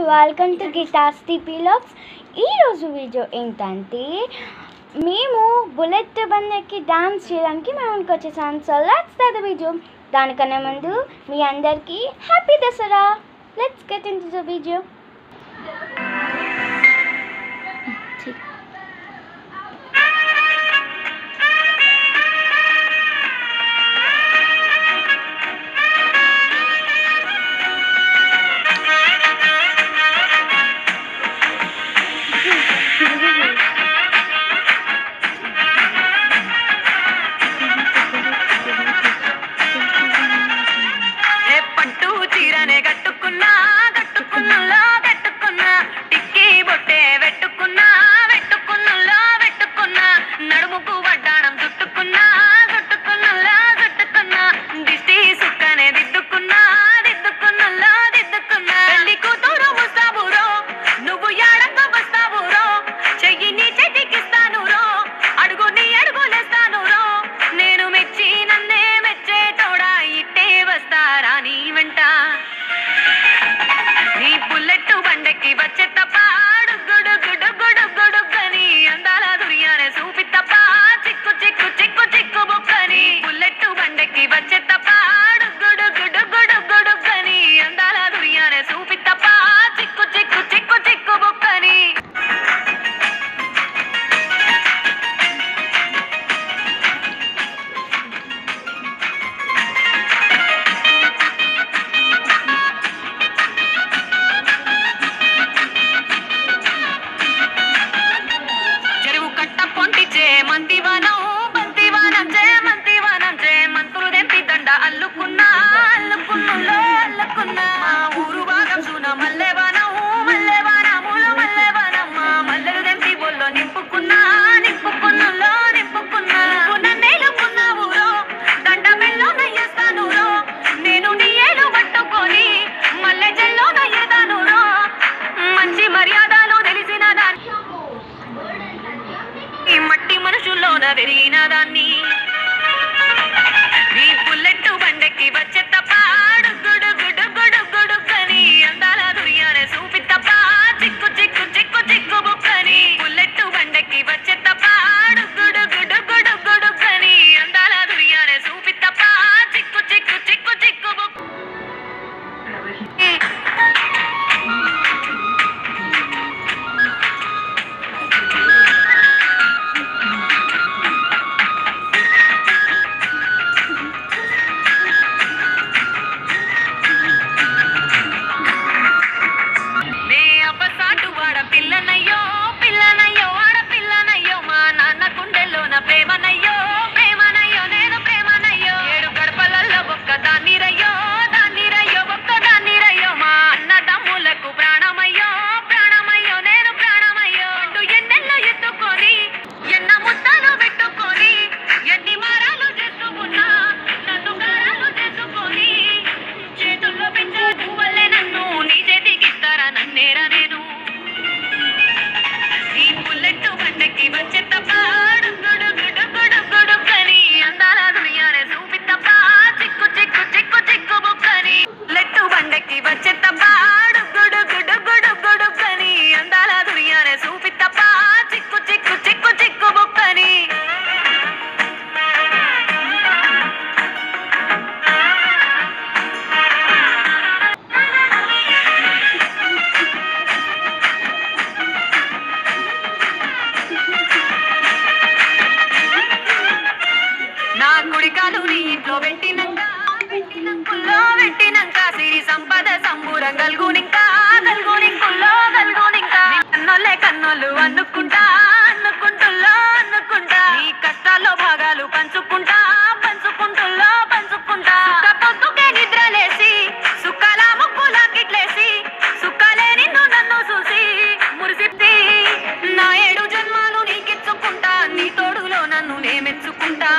welcome to గిటాస్తి పిలాగ్స్ ఈరోజు video ఏంటంటే మేము బుల్లెట్ బందెక్కి డాన్స్ చేయడానికి మేము ఇంటికి వచ్చేసాం so let's start the video దానికన్నా ముందు మీ అందరికీ happy Dussehra let's get into the video ఏ పట్టు చీరనే కట్టుకున్నా కట్టుకున్నలో కట్టుకున్నా టిక్కీ బొట్టే వెట్టుకున్నా వెట్టుకున్నలో వెట్టుకున్నా నడుముకు వడ్డాణం చుట్టుకున్నా చుట్టుకున్నలో చుట్టుకున్నా దిష్టి సుక్కనే దిద్దుకున్నా దిద్దుకున్నలో దిద్దుకున్నా పెళ్లి కూతురు ముస్తాబురో నువ్వు యాడంగా వస్తావురో చెయ్యి నీ చేతికిస్తాను రో అడుగు నీ అడుగులేస్తాను రో నేను మెచ్చి నన్నే మెచ్చేటోడా ఇట్టే వస్తారా నీ వెంట నీ బుల్లెట్ బండకి వచ్చే తప్ప గుడు గుడు గుడు గుడు గని అందాల దుర్యానే చూపి తప్ప చిక్కు చిక్కు చిక్కు చిక్కు బొక్కని బుల్లెట్ బండకి వచ్చే తప్ప గుడు గుడు గుడు గుడు గని అందాల దుర్యానే చూపి తప్ప చిక్కు చిక్కు చిక్కు చిక్కు బొక్కని చెరువు కట్ట పొంటిచే మంతివనం బంతివనం చే మంతివనం చే మంతులు దెంపి దండ అల్లుకున్నా అల్లుకున్నులో అల్లుకున్నా మా ఊరు భాగం సున మల్లెవనం మల్లెవనములు మల్లెవనం మా మల్లెలు దెంపి బొల్లో నింపుకున్నా నింపుకున్నులో నింపుకున్నా నన్నేలుకున్నా ఊరో దండ మెల్లో నయ్యేస్తాను రో నేను నీ ఏలు పట్టుకొని మల్లె జల్లో నయ్యేదాను రో మంచి మర్యాదలు తెలిసిన దాన్ని ఈ మట్టి మనుషుల్లోన పెరిగిన దాన్ని ఈ బుల్లెట్ బండకి వచ్చే తప్ప గుడు గుడు గుడు గుడు కని అందాల దుర్యానే చూపి తప్ప చిక్కు చిక్కు చిక్కు చిక్కు బుక్కని బుల్లెట్ బండకి వచ్చే తప్ప గుడు గుడు గుడు గుడు కని అందాల దుర్యానే చూపి తప్ప చిక్కు చిక్కు చిక్కు చిక్కు బుక్ నే అబ్బసాటు వాడ పిల్లనయ్యో పిల్లనయ్యో ఆడ పిల్లనయ్యో మా నాన్న గుండెల్లోన ప్రేమనయ్యో ప్రేమనయ్యో నేను ప్రేమనయ్యో ఏడు గడపలలో ఒక్క దాన్నిరయ్యో దాన్నిరయ్యో ఒక్క దాన్నిరయ్యో మా అన్న తమ్ములకు ప్రాణమయ్యో ప్రాణమయ్యో నేను ప్రాణమయ్యో అంటూ ఎన్నెల్లో ఎత్తుకొని ఎన్న ముద్దలు పెట్టుకొని ఎన్ని మారాలు చేసుకున్నా నన్ను గారాలు చేసుకొని చేతుల్లో పెంచే పువ్వులే నన్ను నీ చేతికి ఇస్తారా నన్నేరా నేను ఈ బుల్లెట్ బండకి వచ్చే తప్ప గుడు గుడు గుడు గుడు కని అందాల దునియానే చూపి తప్ప చిక్కు చిక్కు చిక్కు చిక్కు బుక్కని బుల్లెట్ బండకి వచ్చే తప్ప గుడు గుడు గుడు గుడు కని అందాల దునియానే చూపి తప్ప చిక్కు చిక్కు చిక్కు చిక్కు బుక్కని నా కుడికాలు నీ ఇంట్లో పెట్టినంక పెట్టినంకుల్లో పెట్టినంక సిరి సంపద సంబూరం గల్గునింకా గల్గునింకుల్లో గల్గునింకా కన్నోళ్ళే కన్నోళ్ళు అనుకుంటా అనుకుంటుల్లో అనుకుంటా నీ కష్టాల్లో భాగాలు పంచుకుంటా పంచుకుంటుల్లో పంచుకుంటా సుఖ పొద్దుకే నిద్రలేసి సుఖాల ముక్కుల కిట్లేసి సుఖాలే నిన్ను నన్ను చూసి మురిసిప్తి నా ఏడు జన్మాలు నీకిచ్చుకుంటా నీ తోడులో నన్ను నే మెచ్చుకుంటా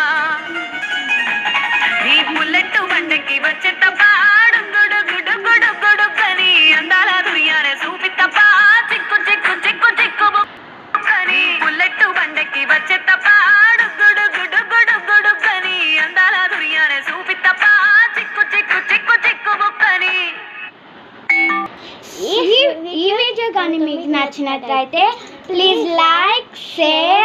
నీ బుల్లెట్ బండకి వచ్చే తప్ప గుడు గుడు గుడు గుడు కని ఈ ఈ వీడియో కానీ మీకు నచ్చినట్లయితే ప్లీజ్ లైక్ షేర్